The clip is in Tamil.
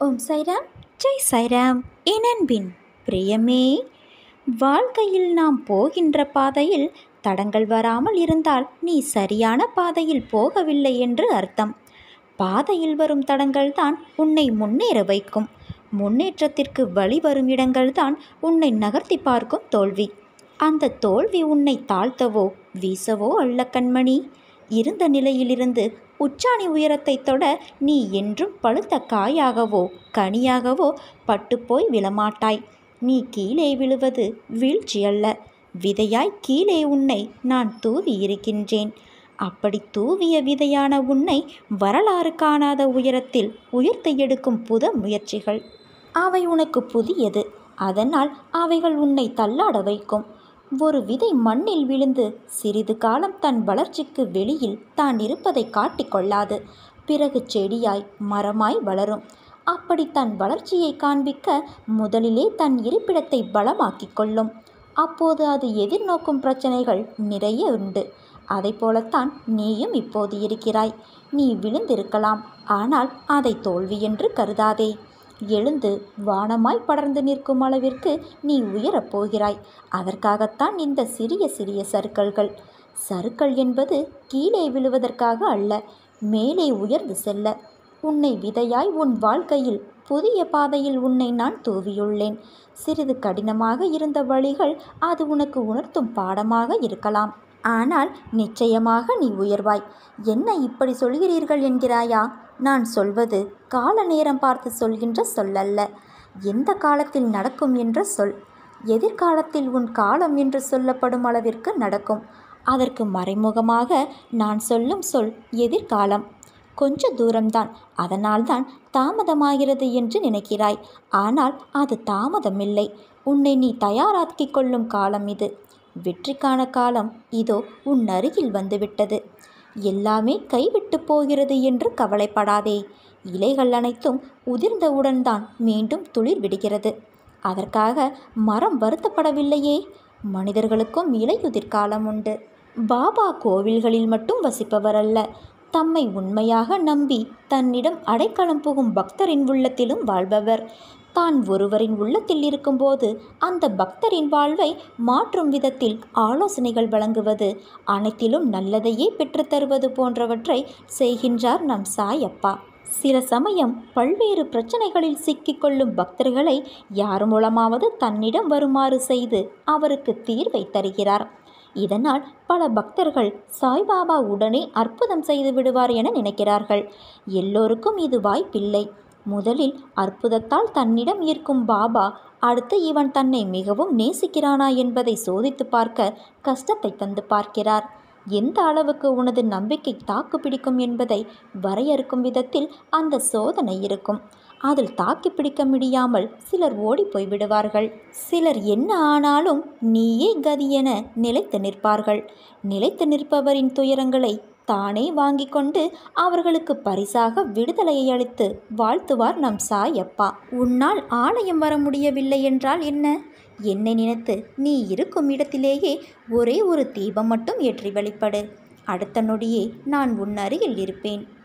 ஓம் சைராம் ஜெய் சைராம் என் அன்பின் பிரியமே வாழ்க்கையில் நாம் போகின்ற பாதையில் தடங்கள் வராமல் இருந்தால் நீ சரியான பாதையில் போகவில்லை என்று அர்த்தம் பாதையில் வரும் தடங்கள்தான் உன்னை முன்னேற வைக்கும் முன்னேற்றத்திற்கு வழிவரும் இடங்கள்தான் உன்னை நகர்த்தி பார்க்கும் தோல்வி அந்த தோல்வி உன்னை தாழ்த்தவோ வீசவோ அல்ல கண்மணி இருந்த நிலையிலிருந்து உச்சாணி உயரத்தை தொட நீ என்றும் பழுத்த காயாகவோ கனியாகவோ பட்டுப்போய் விழமாட்டாய் நீ கீழே விழுவது வீழ்ச்சி அல்ல விதையாய் கீழே உன்னை நான் தூவி இருக்கின்றேன் அப்படி தூவிய விதையான உன்னை வரலாறு காணாத உயரத்தில் உயர்த்த எடுக்கும் புத முயற்சிகள் அவை உனக்கு புதியது அதனால் அவைகள் உன்னை தள்ளாட வைக்கும் ஒரு விதை மண்ணில் விழுந்து சிறிது காலம் தன் வளர்ச்சிக்கு வெளியில் தான் இருப்பதை காட்டிக்கொள்ளாது பிறகு செடியாய் மரமாய் வளரும் அப்படி தன் வளர்ச்சியை காண்பிக்க முதலிலே தன் இருப்பிடத்தை பலமாக்கிக் கொள்ளும் அப்போது அது எதிர்நோக்கும் பிரச்சனைகள் நிறைய உண்டு அதை போலத்தான் நீயும் இப்போது இருக்கிறாய் நீ விழுந்திருக்கலாம் ஆனால் அதை தோல்வி என்று கருதாதே எழுந்து வானமாய் படர்ந்து நிற்கும் அளவிற்கு நீ உயரப் போகிறாய் அதற்காகத்தான் இந்த சிறிய சிறிய சறுக்கல்கள் சறுக்கல் என்பது கீழே விழுவதற்காக அல்ல மேலே உயர்ந்து செல்ல உன்னை விதையாய் உன் வாழ்க்கையில் புதிய பாதையில் உன்னை நான் தூவியுள்ளேன் சிறிது கடினமாக இருந்த வழிகள் அது உனக்கு உணர்த்தும் பாடமாக இருக்கலாம் ஆனால் நிச்சயமாக நீ உயர்வாய் என்ன இப்படி சொல்கிறீர்கள் என்கிறாயா நான் சொல்வது கால நேரம் பார்த்து சொல்கின்ற சொல்லல்ல எந்த காலத்தில் நடக்கும் என்ற சொல் எதிர்காலத்தில் உன் காலம் என்று சொல்லப்படும் அளவிற்கு நடக்கும் அதற்கு மறைமுகமாக நான் சொல்லும் சொல் எதிர்காலம் கொஞ்ச தூரம்தான் அதனால்தான் தாமதமாகிறது என்று நினைக்கிறாய் ஆனால் அது தாமதமில்லை உன்னை நீ தயாராக்கிக் கொள்ளும் காலம் இது வெற்றிக்கான காலம் இதோ உன் அருகில் வந்துவிட்டது எல்லாமே கைவிட்டு போகிறது என்று கவலைப்படாதே இலைகள் அனைத்தும் உதிர்ந்தவுடன் தான் மீண்டும் துளிர் விடுகிறது அதற்காக மரம் வருத்தப்படவில்லையே மனிதர்களுக்கும் இலையுதிர் காலம் உண்டு பாபா கோவில்களில் மட்டும் வசிப்பவர் அல்ல தம்மை உண்மையாக நம்பி தன்னிடம் அடைக்கலம் புகும் பக்தரின் உள்ளத்திலும் வாழ்பவர் தான் ஒருவரின் உள்ளத்தில் இருக்கும்போது அந்த பக்தரின் வாழ்வை மாற்றும் விதத்தில் ஆலோசனைகள் வழங்குவது அனைத்திலும் நல்லதையே பெற்றுத்தருவது போன்றவற்றை செய்கின்றார் நம் சாயப்பா சில சமயம் பல்வேறு பிரச்சனைகளில் சிக்கிக்கொள்ளும் பக்தர்களை யார் மூலமாவது தன்னிடம் வருமாறு செய்து அவருக்கு தீர்வை தருகிறார் இதனால் பல பக்தர்கள் சாய்பாபா உடனே அற்புதம் செய்து விடுவார் என நினைக்கிறார்கள் எல்லோருக்கும் இது வாய்ப்பில்லை முதலில் அற்புதத்தால் தன்னிடம் ஈர்க்கும் பாபா அடுத்து இவன் தன்னை மிகவும் நேசிக்கிறானா என்பதை சோதித்து பார்க்க கஷ்டத்தை தந்து பார்க்கிறார் எந்த அளவுக்கு உனது நம்பிக்கை தாக்கு பிடிக்கும் என்பதை வரையறுக்கும் விதத்தில் அந்த சோதனை இருக்கும் அதில் தாக்கி பிடிக்க முடியாமல் சிலர் ஓடி போய் விடுவார்கள் சிலர் என்ன ஆனாலும் நீயே கதி என நிலைத்து நிற்பார்கள் நிலைத்து நிற்பவரின் துயரங்களை தானே வாங்கி கொண்டு அவர்களுக்கு பரிசாக விடுதலையை அளித்து வாழ்த்துவார் நம் சாயப்பா உன்னால் ஆலயம் வர முடியவில்லை என்றால் என்ன என்னை நினைத்து நீ இருக்கும் இடத்திலேயே ஒரே ஒரு தீபம் மட்டும் ஏற்றி வழிபடு அடுத்த நொடியே நான் உன் அருகில் இருப்பேன்